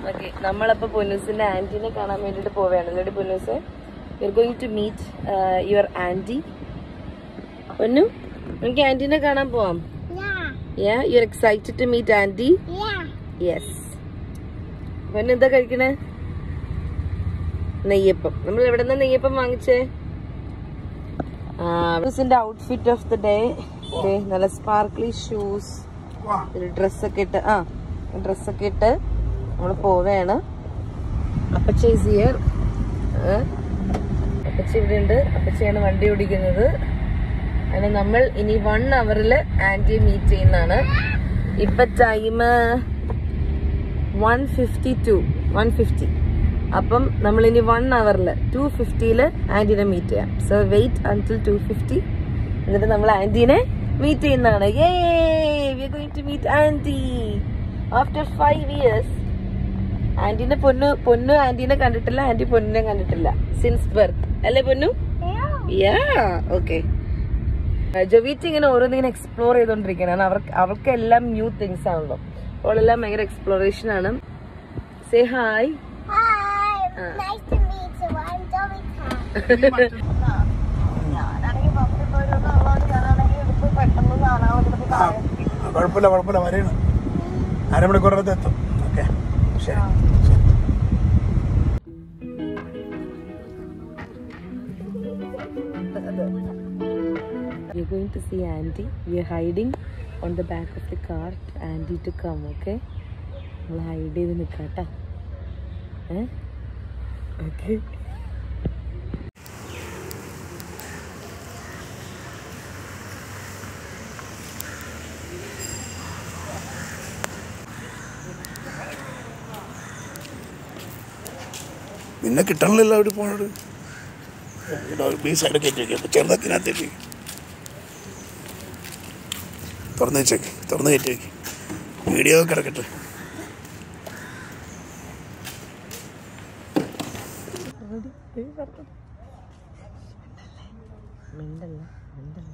Okay നമ്മളപ്പോ പൊന്നൂസിന്റെ ആന്റിനെ കാണാൻ വേണ്ടിട്ട് പോവുകയാണ് lady Ponnoos you going to meet your aunty Ponnu നമുക്ക് ആന്റിനെ കാണാൻ പോവാം yeah you are excited to meet aunty yes Ponnu എന്താ കഴിക്കണേ നെയ്യപ്പം നമ്മൾ എവിടെ നിന്നാ നെയ്യപ്പം വാങ്ങിച്ചേ ന്റെ ഔട്ട്ഫിറ്റ് ഓഫ് ദ ഡേ നല്ല സ്പാർക്ലി ഷൂസ് ഡ്രസ്സൊക്കെ ഇട്ട് ആ ഡ്രസ്സൊക്കെ ഇട്ട് നമ്മൾ പോവുകയാണ് അപ്പച്ച ഈസ് ഹിയർ അപ്പച്ച ഇവിടെ ഉണ്ട് അപ്പച്ചയാണ് വണ്ടി ഓടിക്കുന്നത് അങ്ങനെ നമ്മൾ ഇനി വൺ അവറിൽ ആന്റിയെ മീറ്റ് ചെയ്യുന്നതാണ് ഇപ്പൊ time one fifty two one fifty അപ്പം നമ്മൾ ഇനി വൺ അവറിൽ ടു ഫിഫ്റ്റിയിൽ ആന്റീനെ മീറ്റ് ചെയ്യാം so wait until two fifty എന്നിട്ട് നമ്മൾ ആന്റീനെ മീറ്റ് ചെയ്യുന്നതാണ് yeah we are going to meet aunty after five years ആന്റീനെ പൊന്നു പൊന്നു ആന്റീനെ കണ്ടിട്ടില്ല ആന്റി പൊന്നിനെ കണ്ടിട്ടില്ല സിൻസ് ബർത്ത് അല്ലേ പൊന്നു യാ ഓക്കെ ജൊവീറ്റ് ഇങ്ങനെ ഓരോന്നിങ്ങനെ എക്സ്പ്ലോർ ചെയ്തോണ്ടിരിക്കുകയാണ് അവർക്ക് അവർക്കെല്ലാം ന്യൂ തിങ്സ് ആണല്ലോ അവളെല്ലാം ഭയങ്കര എക്സ്പ്ലോറേഷൻ ആണ് say hi Hi, nice to meet you. I'm Dorita. ആ കുഴപ്പമില്ല കുഴപ്പമില്ല വരെയാണ് അരമണിക്കൂറിനകത്ത് എത്തും ഓക്കെ ശരി ശരി We're going to see Auntie. We're hiding on the back of the car. Auntie to come, okay? നമ്മൾ ഹൈഡ് ചെയ്ത് നിൽക്കാട്ടാ ഏ ഓക്കെ നിന്നെ കിട്ടണില്ലല്ലോ അവിടെ പോണത് ഈ സൈഡ് കയറ്റി വയ്ക്കാം ചെറുതാക്കിനകത്തേക്ക് തുറന്ന് വെച്ചേക്ക് തുറന്ന് കയറ്റി വയ്ക്ക് വീഡിയോ കിടക്കട്ടെ മിണ്ടല്ല മിണ്ടല്ല